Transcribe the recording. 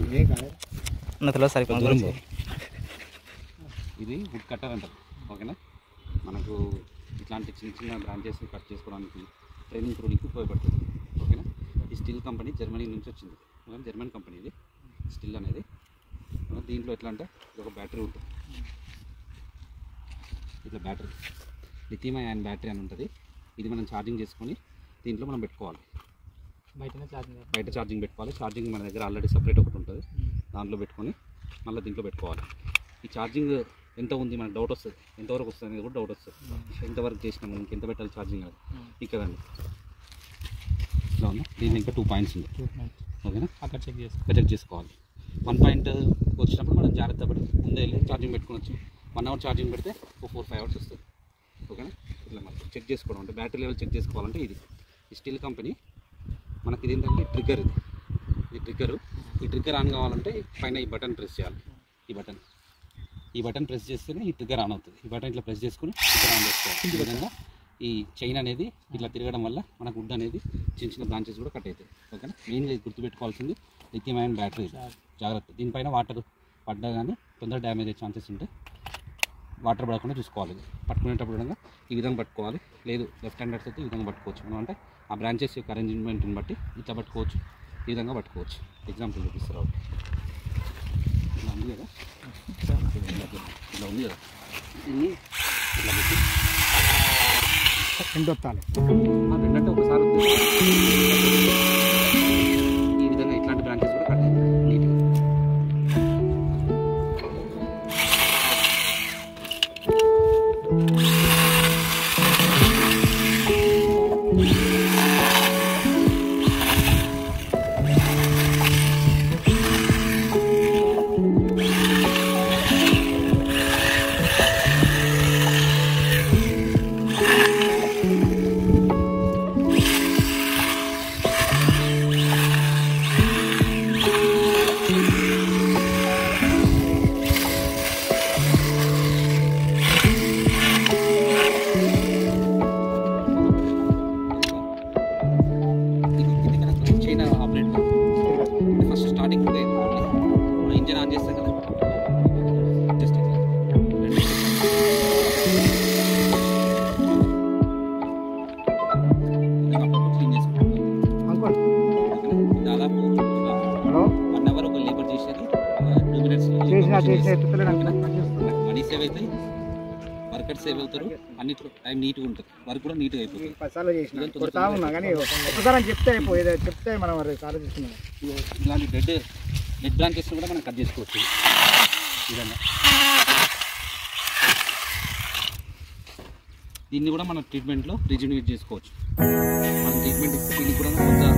ఉన్నతలో సరిపోతుంది దూరం పో. ఇది వుడ్ కట్టర్ అంటారు ఓకేనా మనకు ఇట్లాంటి చిన్న చిన్న బ్రాంచెస్ కట్ చేసుకోవడానికి ట్రైనింగ్ ప్రూనింగ్కి ఉపయోగపడుతుంది ఓకేనా ఈ స్టీల్ కంపెనీ జర్మనీ నుంచి వచ్చింది ఓకేనా జర్మన్ కంపెనీ ఇది స్టీల్ అనేది ఓకేనా? దీంట్లో ఎట్లా అంటే ఇది ఒక బ్యాటరీ ఉంటుంది ఇట్లా బ్యాటరీ లిథియం అయాన్ బ్యాటరీ అని ఉంటుంది ఇది మనం ఛార్జింగ్ చేసుకొని దీంట్లో మనం పెట్టుకోవాలి బయటనే ఛార్జింగ్ బయట ఛార్జింగ్ పెట్టుకోవాలి ఛార్జింగ్ మన దగ్గర ఆల్రెడీ సపరేట్ ఒకటి ఉంటుంది దాంట్లో పెట్టుకొని మళ్ళీ దీంట్లో పెట్టుకోవాలి ఈ ఛార్జింగ్ ఎంత ఉంది మనకు డౌట్ వస్తుంది ఎంతవరకు వస్తుంది అనేది కూడా డౌట్ వస్తుంది ఎంతవరకు చేసినాం మనం ఎంత పెట్టాలి ఛార్జింగ్ అది ఇక్కడండి ఇలా ఉంది దీని ఇంకా టూ పాయింట్స్ ఉంది ఓకేనా అక్కడ చెక్ చేసి చెక్ చేసుకోవాలి వన్ పాయింట్ వచ్చినప్పుడు మనం జాగ్రత్త పడి ముందే వెళ్ళి ఛార్జింగ్ పెట్టుకోవచ్చు వన్ అవర్ ఛార్జింగ్ పెడితే ఒక ఫోర్ ఫైవ్ అవర్స్ వస్తుంది ఓకేనా ఇట్లా మనం చెక్ చేసుకోవడం అంటే బ్యాటరీ లెవెల్ చెక్ చేసుకోవాలంటే ఇది ఈ స్టీల్ కంపెనీ మనకి ఇది ఏంటంటే ట్రిగ్గర్ ఇది ఇది ట్రిగ్గర్ ఈ ట్రిగ్గర్ ఆన్ కావాలంటే పైన ఈ బటన్ ప్రెస్ చేయాలి ఈ బటన్ ఈ బటన్ ప్రెస్ చేస్తేనే ఈ ట్రిగ్గర్ ఆన్ అవుతుంది ఈ బటన్ ఇట్లా ప్రెస్ చేసుకుని ట్రిగ్గర్ ఆన్ చేసుకోవాలి ఈ విధంగా ఈ చైన్ అనేది ఇట్లా తిరగడం వల్ల మనకు వుడ్ అనేది చిన్న చిన్న బ్రాంచెస్ కూడా కట్ అవుతాయి ఓకేనా మెయిన్గా ఇది గుర్తుపెట్టుకోవాల్సింది లిథియం అయన్ బ్యాటరీ జాగ్రత్త దీనిపైన వాటర్ పడ్డా కానీ తొందర డ్యామేజ్ అయ్యే ఛాన్సెస్ ఉంటాయి వాటర్ పడకుండా చూసుకోవాలి ఇది. పట్టుకునేటప్పుడు కూడా ఈ విధంగా పట్టుకోవాలి లేదు లెఫ్ట్ హ్యాండర్స్ అయితే ఈ విధంగా పట్టుకోవచ్చు మనం అంటే ఆ బ్రాంచెస్ యొక్క అరేంజ్మెంట్ని బట్టి ఇట్లా పట్టుకోవచ్చు ఈ విధంగా పట్టుకోవచ్చు ఎగ్జాంపుల్ చూపిస్తారు ఒకటి. ఇలా ఉంది కదా ఇలా ఉంది కదా దీన్ని ఇలా పెట్టి రెండు వస్తాలి ఆ రెండంటే ఒకసారి వస్తుంది. ఈ విధంగా ఇట్లాంటి బ్రాంచెస్ కూడా కట్ అవుతాయి నీట్గా ఇది ఇది కనుక చైనా operate first starting only engine on చేస్తాం కదా జస్ట్ ఇట్లా రెండు క్లీన్ చేసుకోవాలి అంకుల్ దాదాపు హలో వన్ అవర్ ఒక లేబర్ చేసేది టూ మినిట్స్ చేసిన చేసిన ఎత్తుతలేడు అంకుల్ పని చేస్తున్నా. మనీ సేవ్ అవుతాయి వర్కర్ సేవ్ అవుతారు అన్నిట్లో టైం నీట్గా ఉంటుంది వర్క్ కూడా నీట్గా అయిపోతుంది ఈ పసాలు చేసిన కొడతా ఉన్నా కానీ ఒక్కసారి అని చెప్తే అయిపోయేది చెప్తే మనం మరి ఆలోచిస్తున్నాం ఇగో ఇలాంటి డెడ్ డెడ్ బ్రాంచెస్ కూడా మనం కట్ చేసుకోవచ్చు ఈ విధంగా దీన్ని కూడా మన ట్రీట్మెంట్లో రిజ్యూనేట్ చేసుకోవచ్చు మనం ట్రీట్మెంట్ ఇస్తే దీనికి కూడా కొంత